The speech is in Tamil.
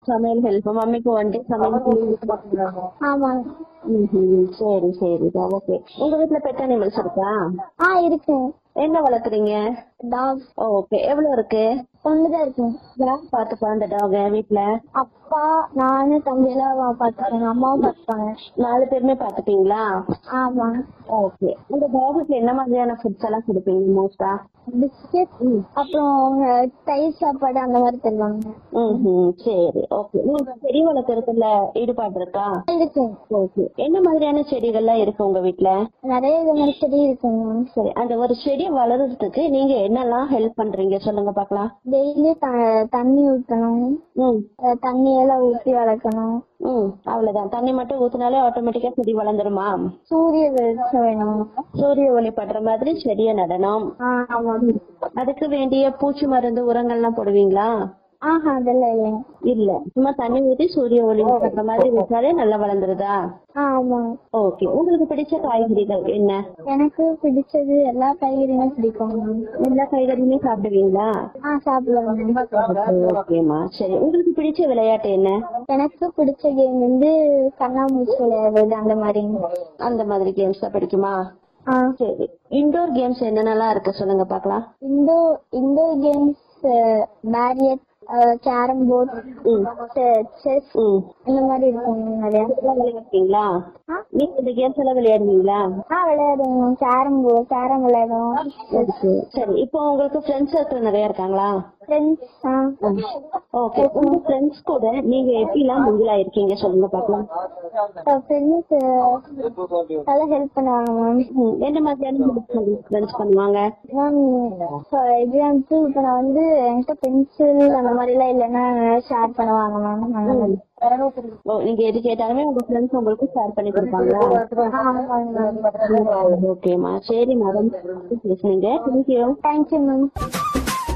சமையல் ஹெல்ப் மம்மிக்கு ஒன்டே சமையல் ஆமாங்க ம்ஹும். சரி சரிடா ஓகே உங்க வீட்ல பெட் அனிமல்ஸ் இருக்கா ஆ இருக்கு என்ன வளர்க்குறீங்க டாக் ஓகே எவ்வளவு இருக்கு ஒண்ணுதான் இருக்கு யார் பாத்துப்பா அந்த டாக வீட்ல அப்பா நானு தம்பி எல்லாம் பாத்துப்பாங்க அம்மாவும் பாத்துப்பாங்க நாலு பேருமே பாத்துப்பீங்களா ஆமா ஓகே உங்க டாகுக்கு என்ன மாதிரியான ஃபுட்ஸ் எல்லாம் கொடுப்பீங்க மோஸ்டா பிஸ்கெட் அப்புறம் அஹ், தயிர் சாப்பாடு அந்த மாதிரி தருவாங்க ம் சரி ஓகே உங்களுக்கு செடி வளர்க்கறதுல ஈடுபாடு இருக்கா இருக்கு ஓகே என்ன மாதிரியான செடிகள்லாம் இருக்கு உங்க வீட்ல நிறைய இது மாதிரி செடி இருக்குங்க சரி அந்த ஒரு செடி வளர்றதுக்கு நீங்க என்னெல்லாம் ஹெல்ப் பண்றீங்க சொல்லுங்க பாக்கலாம் டெய்லி தண்ணி ஊத்தணும் ம் அஹ், தண்ணி எல்லாம் ஊத்தி வளர்க்கணும் ம் அவ்வளவுதான் தண்ணி மட்டும் ஊத்துனாலே ஆட்டோமேட்டிக்கா செடி வளர்ந்துருமா சூரிய வெளிச்சம் வேணும் சூரிய ஒளி படுற மாதிரி செடியை நடணும் ஆ, ஆமா அதுக்கு வேண்டிய பூச்சி மருந்து உரங்கள்லாம் போடுவீங்களா ஆஹா அதெல்லாம் இல்லைங்க இல்ல சும்மா தண்ணி ஊத்தி சூரிய ஒளி படுற மாதிரி வச்சாலே நல்லா வளர்ந்துருதா ஆ, ஆமா ஓகே உங்களுக்கு பிடிச்ச காய்கறிகள் என்ன எனக்கு பிடிச்சது எல்லா காய்கறியும் பிடிக்கும் எல்லா காய்கறியுமே சாப்பிடுவீங்களா ஆ சாப்பிடுவாங்க ஓகேமா சரி உங்களுக்கு பிடிச்ச விளையாட்டு என்ன எனக்கு பிடிச்ச கேம் வந்து கண்ணாமூச்சி விளையாடுறது அந்த மாதிரி அந்த மாதிரி கேம்ஸ் தான் பிடிக்குமா ஆ சரி இன்டோர் கேம்ஸ் என்னென்னலாம் இருக்கு சொல்லுங்க பாக்கலாம் இண்டோ இண்டோர் கேம்ஸ் பேரியட் கேரம் போர்ட் செஸ் ம் இந்த மாதிரி இருக்கும் நிறைய இதெல்லாம் விளையாடுறீங்களா ஆ? நீங்க இந்த கேம்ஸ் எல்லாம் விளையாடுவீங்களா ஆ விளையாடுவோம் கேரம் போர்ட் கேரம் விளையாடுவோம் சரி இப்போ உங்களுக்கு ஃப்ரெண்ட்ஸ் சர்க்கிள் நிறைய இருக்காங்களா ஃப்ரெண்ட்ஸ் ஆ ஓகே உங்க ஃப்ரெண்ட்ஸ் கூட நீங்க எப்படிலாம் மிங்கிள் ஆயிருக்கீங்க சொல்லுங்க பாக்கலாம் ஃப்ரெண்ட்ஸ் நல்லா ஹெல்ப் பண்ணுவாங்க மேம் ம், என்ன மாதிரியான ஃப்ரெண்ட்ஸ் பண்ணுவாங்க மேம் ஃபார் எக்ஸாம்பிள் இப்போ நான் வந்து என்கிட்ட பென்சில் அந்த மாதிரி எல்லாம் இல்லைன்னா ஷேர் பண்ணுவாங்க மேம் ஓ நீங்க எது கேட்டாலுமே உங்க ஃப்ரெண்ட்ஸ் உங்களுக்கு ஷேர் பண்ணி கொடுப்பாங்களா ஆமாங்க மேம் ஓகேமா சரி மேடம் பேசுனீங்க தேங்க்யூ தேங்க்யூ மேம்